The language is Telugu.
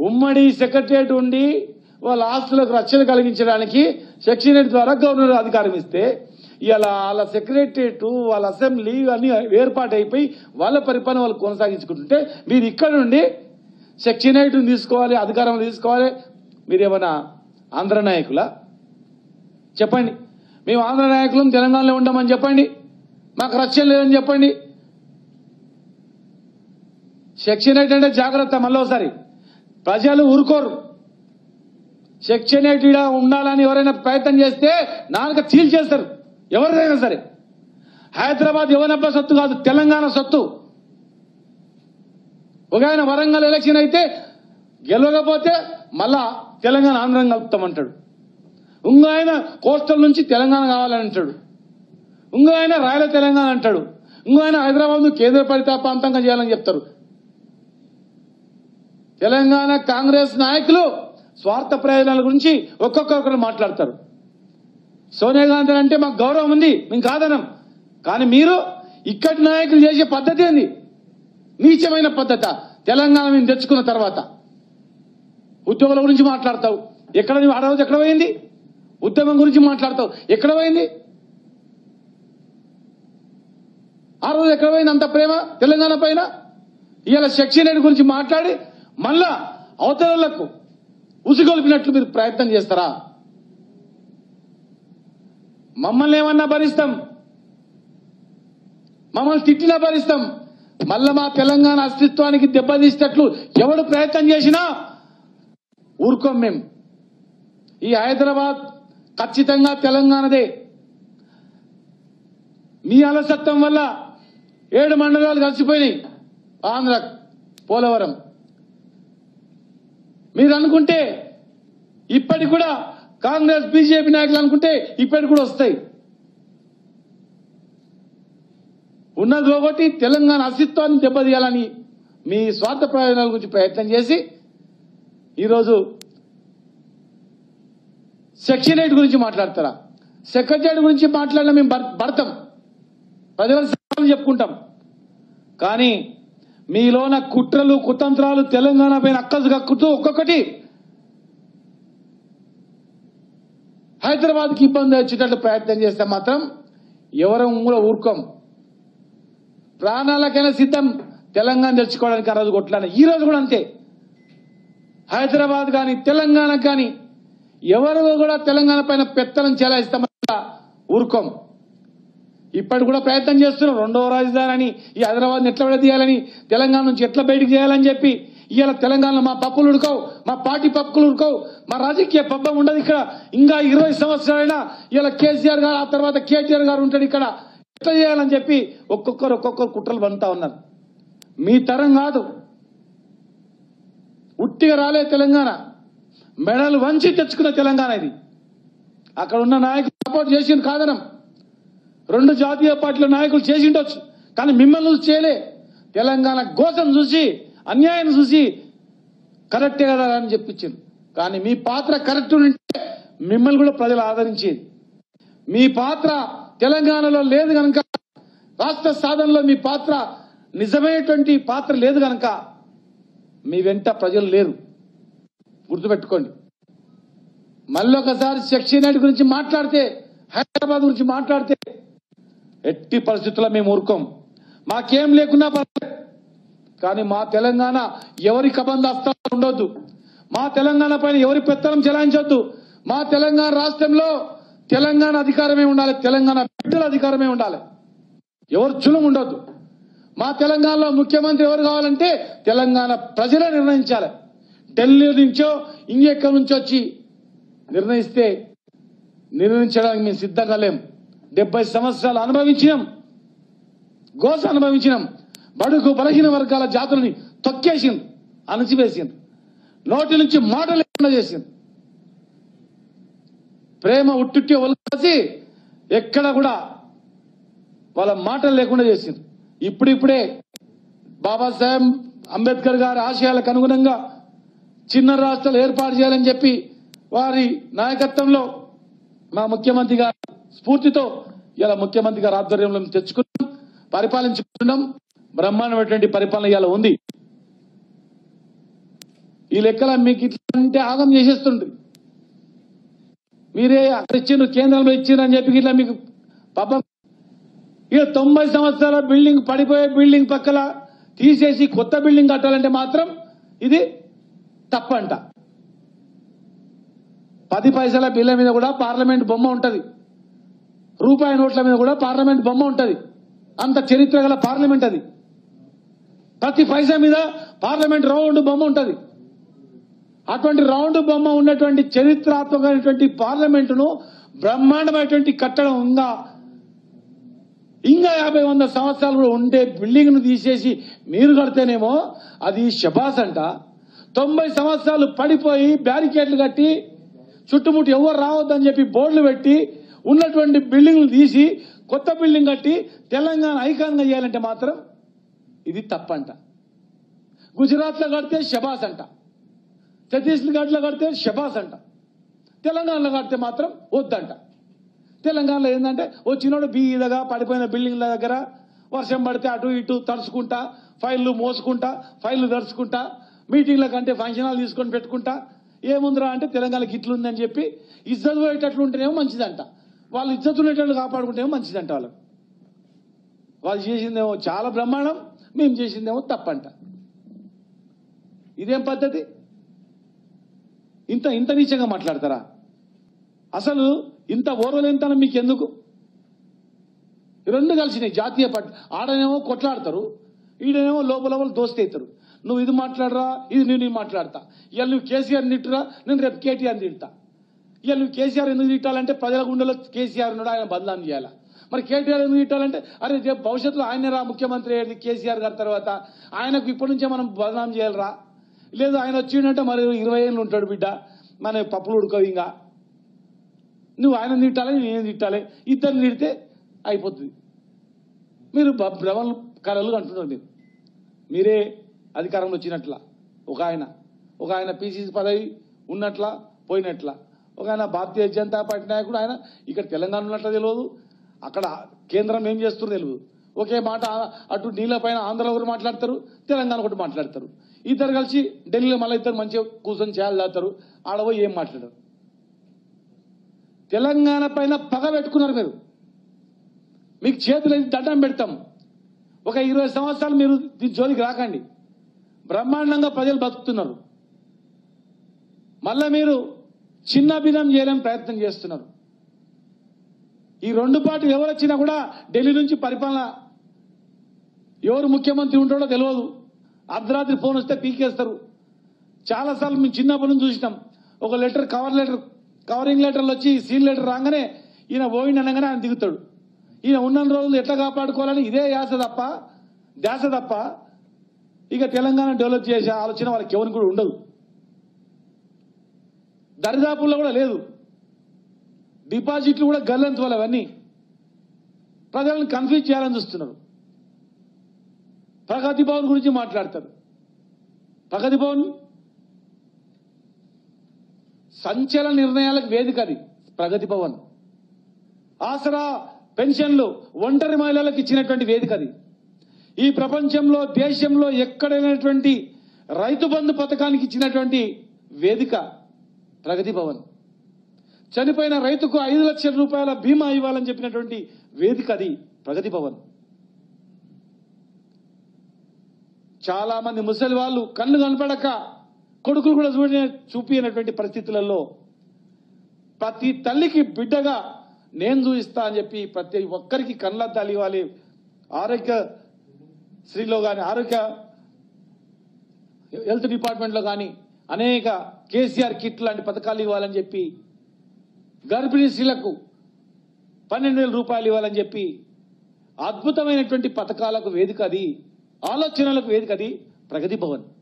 ఉమ్మడి సెక్రటరియట్ ఉండి వాళ్ళ ఆస్తులకు రక్షణ కలిగించడానికి సెక్షన్ ఎయిట్ ద్వారా గవర్నర్ అధికారం ఇస్తే ఇలా వాళ్ళ సెక్రటరియట్ వాళ్ళ అసెంబ్లీ అన్ని ఏర్పాటు అయిపోయి వాళ్ళ పరిపాలన వాళ్ళు కొనసాగించుకుంటుంటే మీరు ఇక్కడ నుండి సెక్షన్ ఎయిట్ తీసుకోవాలి అధికారం తీసుకోవాలి మీరేమన్నా ఆంధ్ర నాయకులా చెప్పండి మేము ఆంధ్ర నాయకులం తెలంగాణలో ఉండమని చెప్పండి మాకు రక్షణ లేదని చెప్పండి సెక్షన్ ఎయిట్ అంటే జాగ్రత్త మళ్ళీ ఒకసారి ప్రజలు ఊరుకోరు సెక్షన్ ఎయిట్ ఈడ ఉండాలని ఎవరైనా ప్రయత్నం చేస్తే నాలుక చీల్ చేస్తారు ఎవరిదైనా సరే హైదరాబాద్ ఎవరబ్బా సొత్తు కాదు తెలంగాణ సొత్తు ఒక ఆయన వరంగల్ ఎలక్షన్ అయితే గెలవకపోతే మళ్ళా తెలంగాణ ఆంధ్రం కలుపుతామంటాడు ఇంకో ఆయన కోస్టల్ నుంచి తెలంగాణ కావాలని అంటాడు ఇంకో ఆయన రాయల తెలంగాణ అంటాడు ఇంకో ఆయన హైదరాబాద్ కేంద్ర పాలిత ప్రాంతంగా చేయాలని చెప్తారు తెలంగాణ కాంగ్రెస్ నాయకులు స్వార్థ ప్రయోజనాల గురించి ఒక్కొక్కరు మాట్లాడతారు సోనియా గాంధీ అంటే మాకు గౌరవం ఉంది మేము కాదనం కానీ మీరు ఇక్కడి నాయకులు చేసే పద్ధతి ఏంది నీచమైన పద్ధత తెలంగాణ మేము తెచ్చుకున్న తర్వాత ఉద్యోగుల గురించి మాట్లాడతావు ఎక్కడ నువ్వు ఆ రోజు ఎక్కడ పోయింది ఉద్యమం గురించి మాట్లాడతావు ఎక్కడ పోయింది ఆ రోజు ఎక్కడ పోయింది అంత ప్రేమ తెలంగాణ పైన ఇవాళ సెక్షన్ ఎయిట్ గురించి మాట్లాడి మళ్ళా అవతలకు ఉసిగొల్పినట్లు మీరు ప్రయత్నం చేస్తారా మమ్మల్ని ఏమన్నా భరిస్తాం మమ్మల్ని తిట్టినా భరిస్తాం మళ్ళా మా తెలంగాణ అస్తిత్వానికి దెబ్బతీసేటట్లు ఎవడు ప్రయత్నం చేసినా ఊరుకోం మేము ఈ హైదరాబాద్ ఖచ్చితంగా తెలంగాణదే మీ అలసత్వం వల్ల ఏడు మండలాలు కలిసిపోయినాయి ఆంధ్ర పోలవరం మీరు అనుకుంటే ఇప్పటికి కూడా కాంగ్రెస్ బీజేపీ నాయకులు అనుకుంటే ఇప్పటికి కూడా వస్తాయి ఉన్నది ఒకటి తెలంగాణ అస్తిత్వాన్ని దెబ్బతీయాలని మీ స్వార్థ ప్రయోజనాల గురించి ప్రయత్నం చేసి ఈరోజు సెక్షన్ ఎయిట్ గురించి మాట్లాడతారా సెక్రటరీ గురించి మాట్లాడినా మేము భర్- భర్తం ప్రజల సమస్యలు చెప్పుకుంటాం కానీ మీలోన కుట్రలు కుతంత్రాలు తెలంగాణ పైన అక్కసు కక్కుతూ ఒక్కొక్కటి హైదరాబాద్కి ఇబ్బంది వచ్చేటట్లు ప్రయత్నం చేస్తే మాత్రం ఎవరం కూడా ఊరుకోం ప్రాణాలకైనా సిద్ధం తెలంగాణ తెచ్చుకోవడానికి ఆ రోజు కొట్లాను ఈ రోజు కూడా అంతే హైదరాబాద్ కానీ తెలంగాణ కానీ ఎవరు కూడా తెలంగాణ పైన పెత్తనం చెలాయిస్తామని ఊరుకోం ఇప్పటి కూడా ప్రయత్నం చేస్తున్నాం రెండవ రాజధాని అని ఈ హైదరాబాద్ని ఎట్లా విడదీయాలని తెలంగాణ నుంచి ఎట్లా బయటికి చేయాలని చెప్పి ఇవాళ తెలంగాణలో మా పప్పులు ఉడకవు మా పార్టీ పప్పులు ఉడకవు మా రాజకీయ పబ్బం ఉండదు ఇక్కడ ఇంకా ఇరవై సంవత్సరాలైనా ఇవాళ కేసీఆర్ గారు ఆ తర్వాత కేటీఆర్ గారు ఉంటాడు ఇక్కడ ఎట్లా చేయాలని చెప్పి ఒక్కొక్కరు ఒక్కొక్కరు కుట్రలు పండుతా ఉన్నారు మీ తరం కాదు ఉట్టిగా రాలే తెలంగాణ మెడలు వంచి తెచ్చుకున్న తెలంగాణ ఇది అక్కడ ఉన్న నాయకులు సపోర్ట్ చేసింది కాదనం రెండు జాతీయ పార్టీల నాయకులు చేసి ఉండొచ్చు కానీ మిమ్మల్ని చూసి చేయలే తెలంగాణ గోసం చూసి అన్యాయం చూసి కరెక్టే కదా అని చెప్పించింది కానీ మీ పాత్ర కరెక్ట్ ఉంటే మిమ్మల్ని కూడా ప్రజలు ఆదరించేది మీ పాత్ర తెలంగాణలో లేదు గనక రాష్ట్ర సాధనలో మీ పాత్ర నిజమైనటువంటి పాత్ర లేదు గనక మీ వెంట ప్రజలు లేరు గుర్తుపెట్టుకోండి మళ్ళీ ఒకసారి సెక్షన్ ఎయిట్ గురించి మాట్లాడితే హైదరాబాద్ గురించి మాట్లాడితే ఎట్టి పరిస్థితుల్లో మేము ఊరుకోం మాకేం లేకున్నా పర్లేదు కానీ మా తెలంగాణ ఎవరి కబంధాస్తాలు ఉండొద్దు మా తెలంగాణ పైన ఎవరి పెత్తనం చెలాయించొద్దు మా తెలంగాణ రాష్ట్రంలో తెలంగాణ అధికారమే ఉండాలి తెలంగాణ బిడ్డల అధికారమే ఉండాలి ఎవరు చులం ఉండొద్దు మా తెలంగాణలో ముఖ్యమంత్రి ఎవరు కావాలంటే తెలంగాణ ప్రజలే నిర్ణయించాలి ఢిల్లీ నుంచో ఇంకెక్కడి నుంచో వచ్చి నిర్ణయిస్తే నిర్ణయించడానికి మేము సిద్ధంగా లేం డెబ్బై సంవత్సరాలు అనుభవించినాం గోస అనుభవించినాం బడుగు బలహీన వర్గాల జాతులని తొక్కేసింది అణచివేసింది నోటి నుంచి మాట లేకుండా చేసింది ప్రేమ ఉట్టుట్టి ఒలిసి ఎక్కడ కూడా వాళ్ళ మాటలు లేకుండా చేసింది ఇప్పుడిప్పుడే బాబాసాహెబ్ అంబేద్కర్ గారి ఆశయాలకు అనుగుణంగా చిన్న రాష్ట్రాలు ఏర్పాటు చేయాలని చెప్పి వారి నాయకత్వంలో మా ముఖ్యమంత్రి గారి స్ఫూర్తితో ఇలా ముఖ్యమంత్రి గారి ఆధ్వర్యంలో మేము తెచ్చుకున్నాం పరిపాలించుకున్నాం బ్రహ్మాండమైనటువంటి పరిపాలన ఇలా ఉంది ఈ లెక్కల మీకు ఇట్లా అంటే ఆగం చేసేస్తుండ్రి మీరే అక్కడ ఇచ్చిండ్రు కేంద్రంలో ఇచ్చిండ్రు అని చెప్పి ఇట్లా మీకు పాపం ఇక తొంభై సంవత్సరాల బిల్డింగ్ పడిపోయే బిల్డింగ్ పక్కల తీసేసి కొత్త బిల్డింగ్ కట్టాలంటే మాత్రం ఇది తప్పంట పది పైసల బిల్ల మీద కూడా పార్లమెంట్ బొమ్మ ఉంటది రూపాయి నోట్ల మీద కూడా పార్లమెంట్ బొమ్మ ఉంటది అంత చరిత్ర గల పార్లమెంట్ అది ప్రతి పైసా మీద పార్లమెంట్ రౌండ్ బొమ్మ ఉంటది అటువంటి రౌండ్ బొమ్మ ఉన్నటువంటి చరిత్రాత్మకమైనటువంటి పార్లమెంటును బ్రహ్మాండమైనటువంటి కట్టడం ఉందా ఇంకా యాభై వంద సంవత్సరాలు కూడా ఉండే బిల్డింగ్ ను తీసేసి మీరు కడితేనేమో అది శబాస్ అంట తొంభై సంవత్సరాలు పడిపోయి బ్యారికేడ్లు కట్టి చుట్టుముట్టు ఎవరు రావద్దని చెప్పి బోర్డులు పెట్టి ఉన్నటువంటి బిల్డింగ్లు తీసి కొత్త బిల్డింగ్ కట్టి తెలంగాణ ఐకాన్గా చేయాలంటే మాత్రం ఇది తప్పంట గుజరాత్లో కడితే శబాస్ అంట ఛత్తీస్గఢ్లో కడితే శబాస్ అంట తెలంగాణలో కడితే మాత్రం వద్దంట తెలంగాణలో ఏంటంటే వచ్చినోడు బీదగా పడిపోయిన బిల్డింగ్ల దగ్గర వర్షం పడితే అటు ఇటు తడుచుకుంటా ఫైళ్లు మోసుకుంటా ఫైళ్లు తడుచుకుంటా మీటింగ్ల కంటే ఫంక్షన్ హాల్ తీసుకొని పెట్టుకుంటా ఏముందిరా అంటే తెలంగాణకి ఇట్లుందని చెప్పి ఇజ్జత్ పోయేటట్లు ఉంటేనేమో మంచిదంట వాళ్ళు ఇజ్జత్ ఉండేటట్లు కాపాడుకుంటేమో మంచిదంట వాళ్ళు వాళ్ళు చేసిందేమో చాలా బ్రహ్మాండం మేము చేసిందేమో తప్పంట ఇదేం పద్ధతి ఇంత ఇంత నీచంగా మాట్లాడతారా అసలు ఇంత ఓర్వలేంతనం మీకు ఎందుకు ఈ రెండు కలిసినాయి జాతీయ పార్టీ ఆడనేమో కొట్లాడతారు ఈడనేమో లోపల లోపల దోస్తేస్తారు నువ్వు ఇది మాట్లాడరా ఇది నేను ఇది మాట్లాడతా ఇవాళ నువ్వు కేసీఆర్ తిట్టురా నేను రేపు కేటీఆర్ తిడతా ఇవాళ నువ్వు కేసీఆర్ ఎందుకు తిట్టాలంటే ప్రజల గుండెలో కేసీఆర్ ఉన్నాడు ఆయన బదనాం చేయాలా మరి కేటీఆర్ ఎందుకు తిట్టాలంటే అరే రేపు భవిష్యత్తులో ఆయనే రా ముఖ్యమంత్రి అయ్యేది కేసీఆర్ గారి తర్వాత ఆయనకు ఇప్పటి నుంచే మనం బదనాం చేయాలరా లేదు ఆయన వచ్చిండంటే మరి ఇరవై ఏళ్ళు ఉంటాడు బిడ్డ మన పప్పులు ఉడకవు ఇంకా నువ్వు ఆయన తిట్టాలి నేను తిట్టాలి ఇద్దరు తిడితే అయిపోతుంది మీరు భ- భ్రమలు కలలు అంటున్నారు మీరు మీరే అధికారంలో వచ్చినట్ల ఒక ఆయన ఒక ఆయన పిసిసి పదవి ఉన్నట్ల పోయినట్ల ఒక ఆయన భారతీయ జనతా పార్టీ నాయకుడు ఆయన ఇక్కడ తెలంగాణ ఉన్నట్ల తెలియదు అక్కడ కేంద్రం ఏం చేస్తుందో తెలియదు ఒకే మాట ఆ- అటు నీళ్ళ పైన ఆంధ్ర ఒకరు మాట్లాడతారు తెలంగాణ ఒకటి మాట్లాడతారు ఇద్దరు కలిసి ఢిల్లీలో మళ్ళీ ఇద్దరు మంచిగా కూర్చొని చేయాలి తాగుతారు ఆడపోయి ఏం మాట్లాడరు తెలంగాణ పైన పగ పెట్టుకున్నారు మీరు మీకు చేతులు ఎత్తి దండం పెడతాం ఒక ఇరవై సంవత్సరాలు మీరు దీని జోలికి రాకండి బ్రహ్మాండంగా ప్రజలు బతుకుతున్నారు మళ్ళా మీరు చిన్న భిన్నం చేయడానికి ప్రయత్నం చేస్తున్నారు ఈ రెండు పార్టీలు ఎవరు వచ్చినా కూడా ఢిల్లీ నుంచి పరిపాలన ఎవరు ముఖ్యమంత్రి ఉంటాడో తెలియదు అర్ధరాత్రి ఫోన్ వస్తే పీకేస్తారు చాలాసార్లు మేము చిన్నప్పటి నుంచి చూసినాం ఒక లెటర్ కవర్ లెటర్ కవరింగ్ లెటర్లు వచ్చి సీన్ లెటర్ రాగానే ఈయన పోయిండి అనగానే ఆయన దిగుతాడు ఈయన ఉన్న రోజులు ఎట్లా కాపాడుకోవాలని ఇదే యాస తప్ప ధ్యాస తప్ప ఇక తెలంగాణ డెవలప్ చేసే ఆలోచన వాళ్ళకి ఎవరికి కూడా ఉండదు దరిదాపుల్లో కూడా లేదు డిపాజిట్లు కూడా గల్లంత వాళ్ళు అవన్నీ ప్రజలను కన్ఫ్యూజ్ చేయాలని చూస్తున్నారు ప్రగతి భవన్ గురించి మాట్లాడతారు ప్రగతి భవన్ సంచలన నిర్ణయాలకు వేదిక అది ప్రగతి భవన్ ఆసరా పెన్షన్లు ఒంటరి మహిళలకు ఇచ్చినటువంటి వేదిక అది ఈ ప్రపంచంలో దేశంలో ఎక్కడైనటువంటి రైతు బంధు పథకానికి ఇచ్చినటువంటి వేదిక ప్రగతి భవన్ చనిపోయిన రైతుకు ఐదు లక్షల రూపాయల బీమా ఇవ్వాలని చెప్పినటువంటి వేదిక అది ప్రగతి భవన్ చాలా మంది ముసలి వాళ్ళు కళ్ళు కనపడక కొడుకులు కూడా చూడ చూపినటువంటి పరిస్థితులలో ప్రతి తల్లికి బిడ్డగా నేను చూపిస్తా అని చెప్పి ప్రతి ఒక్కరికి కళ్ళద్దాలు ఇవ్వాలి ఆరోగ్య శ్రీలో కానీ ఆరోగ్య హెల్త్ డిపార్ట్మెంట్లో కానీ అనేక కేసీఆర్ కిట్ లాంటి పథకాలు ఇవ్వాలని చెప్పి గర్భిణీ స్త్రీలకు పన్నెండు వేల రూపాయలు ఇవ్వాలని చెప్పి అద్భుతమైనటువంటి పథకాలకు వేదిక అది ఆలోచనలకు వేదిక అది ప్రగతి భవన్